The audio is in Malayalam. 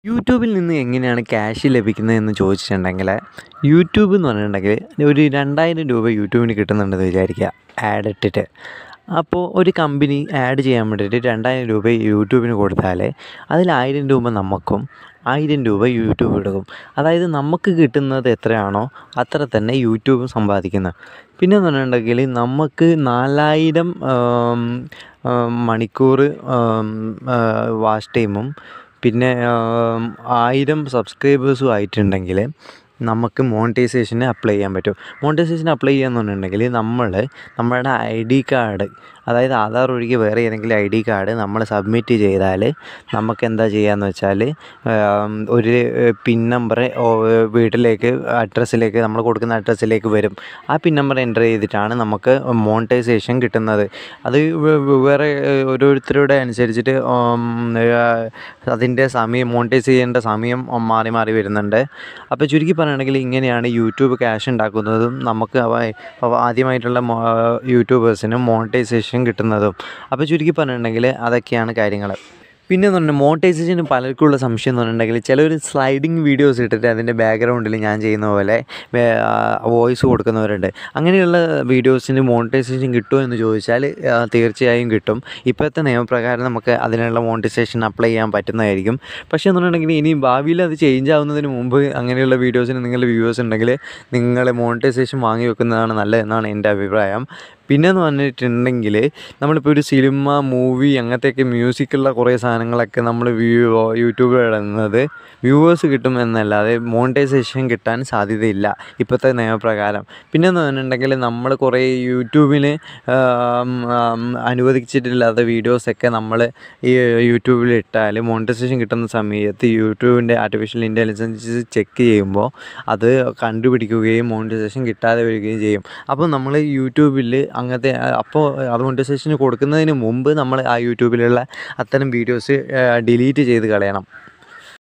യൂട്യൂബിൽ നിന്ന് എങ്ങനെയാണ് ക്യാഷ് ലഭിക്കുന്നതെന്ന് ചോദിച്ചിട്ടുണ്ടെങ്കിൽ യൂട്യൂബ് എന്ന് പറഞ്ഞിട്ടുണ്ടെങ്കിൽ ഒരു രണ്ടായിരം രൂപ യൂട്യൂബിന് കിട്ടുന്നുണ്ടെന്ന് വിചാരിക്കുക ആഡ് ഇട്ടിട്ട് അപ്പോൾ ഒരു കമ്പനി ആഡ് ചെയ്യാൻ വേണ്ടിയിട്ട് രണ്ടായിരം രൂപ യൂട്യൂബിന് കൊടുത്താൽ അതിൽ ആയിരം രൂപ നമുക്കും ആയിരം രൂപ യൂട്യൂബ് എടുക്കും അതായത് നമുക്ക് കിട്ടുന്നത് എത്രയാണോ അത്ര തന്നെ യൂട്യൂബും സമ്പാദിക്കുന്നത് പിന്നെ എന്ന് പറഞ്ഞിട്ടുണ്ടെങ്കിൽ നമുക്ക് നാലായിരം മണിക്കൂർ വാച്ച് ടൈമും പിന്നെ ആയിരം സബ്സ്ക്രൈബേഴ്സും ആയിട്ടുണ്ടെങ്കിൽ നമുക്ക് മോണിറ്റൈസേഷന് അപ്ലൈ ചെയ്യാൻ പറ്റും മോണിറ്റൈസേഷൻ അപ്ലൈ ചെയ്യാന്ന് പറഞ്ഞിട്ടുണ്ടെങ്കിൽ നമ്മൾ നമ്മുടെ ഐ ഡി കാർഡ് അതായത് ആധാർ ഒഴികെ വേറെ ഏതെങ്കിലും ഐ ഡി കാർഡ് നമ്മൾ സബ്മിറ്റ് ചെയ്താൽ നമുക്ക് എന്താ ചെയ്യാന്ന് വെച്ചാൽ ഒരു പിൻ നമ്പർ വീട്ടിലേക്ക് അഡ്രസ്സിലേക്ക് നമ്മൾ കൊടുക്കുന്ന അഡ്രസ്സിലേക്ക് വരും ആ പിൻ നമ്പർ എൻ്റർ ചെയ്തിട്ടാണ് നമുക്ക് മോണിറ്റൈസേഷൻ കിട്ടുന്നത് അത് വേറെ ഓരോരുത്തരുടെ അനുസരിച്ചിട്ട് അതിൻ്റെ സമയം മോണിറ്റൈസ് ചെയ്യേണ്ട സമയം മാറി മാറി വരുന്നുണ്ട് അപ്പോൾ ചുരുക്കി പറയുകയാണെങ്കിൽ ഇങ്ങനെയാണ് യൂട്യൂബ് ക്യാഷ് ഉണ്ടാക്കുന്നതും നമുക്ക് ആദ്യമായിട്ടുള്ള യൂട്യൂബേഴ്സിന് മോണിറ്റൈസേഷൻ കിട്ടുന്നതും അപ്പോൾ ചുരുക്കി പറഞ്ഞിട്ടുണ്ടെങ്കിൽ അതൊക്കെയാണ് കാര്യങ്ങൾ പിന്നെ എന്ന് പറഞ്ഞാൽ മോണിറ്റൈസേഷന് പലർക്കുള്ള സംശയം എന്ന് പറഞ്ഞിട്ടുണ്ടെങ്കിൽ ചിലർ സ്ലൈഡിങ് വീഡിയോസ് ഇട്ടിട്ട് അതിൻ്റെ ബാക്ക്ഗ്രൗണ്ടിൽ ഞാൻ ചെയ്യുന്ന പോലെ വോയിസ് കൊടുക്കുന്നവരുണ്ട് അങ്ങനെയുള്ള വീഡിയോസിന് മോണിറ്റൈസേഷൻ കിട്ടുമോ എന്ന് ചോദിച്ചാൽ തീർച്ചയായും കിട്ടും ഇപ്പോഴത്തെ നിയമപ്രകാരം നമുക്ക് അതിനുള്ള മോണിറ്റൈസേഷൻ അപ്ലൈ ചെയ്യാൻ പറ്റുന്നതായിരിക്കും പക്ഷേ എന്ന് പറഞ്ഞിട്ടുണ്ടെങ്കിൽ ഇനി ഭാവിയിൽ അത് ചേഞ്ച് ആവുന്നതിന് മുമ്പ് അങ്ങനെയുള്ള വീഡിയോസിന് നിങ്ങളുടെ വ്യൂവേഴ്സ് ഉണ്ടെങ്കിൽ നിങ്ങൾ മോണിറ്റൈസേഷൻ വാങ്ങി വെക്കുന്നതാണ് നല്ലതെന്നാണ് എൻ്റെ അഭിപ്രായം പിന്നെന്ന് പറഞ്ഞിട്ടുണ്ടെങ്കിൽ നമ്മളിപ്പോൾ ഒരു സിനിമ മൂവി അങ്ങനത്തെയൊക്കെ മ്യൂസിക്കുള്ള കുറേ സാധനങ്ങളൊക്കെ നമ്മൾ വ്യൂ യൂട്യൂബിൽ ഇടുന്നത് വ്യൂവേഴ്സ് കിട്ടും എന്നല്ലാതെ മോണിറ്റൈസേഷൻ കിട്ടാൻ സാധ്യതയില്ല ഇപ്പോഴത്തെ നിയമപ്രകാരം പിന്നെന്ന് പറഞ്ഞിട്ടുണ്ടെങ്കിൽ നമ്മൾ കുറേ യൂട്യൂബിന് അനുവദിച്ചിട്ടില്ലാത്ത വീഡിയോസൊക്കെ നമ്മൾ ഈ യൂട്യൂബിൽ ഇട്ടാൽ മോണിറ്റൈസേഷൻ കിട്ടുന്ന സമയത്ത് യൂട്യൂബിൻ്റെ ആർട്ടിഫിഷ്യൽ ഇൻ്റലിജൻസ് ചെക്ക് ചെയ്യുമ്പോൾ അത് കണ്ടുപിടിക്കുകയും മോണിറ്റൈസേഷൻ കിട്ടാതെ വരികയും ചെയ്യും അപ്പോൾ നമ്മൾ യൂട്യൂബിൽ അങ്ങനത്തെ അപ്പോൾ അത് മോണിറ്റൈസേഷന് കൊടുക്കുന്നതിന് മുമ്പ് നമ്മൾ ആ യൂട്യൂബിലുള്ള അത്തരം വീഡിയോസ് ഡിലീറ്റ് ചെയ്ത് കളയണം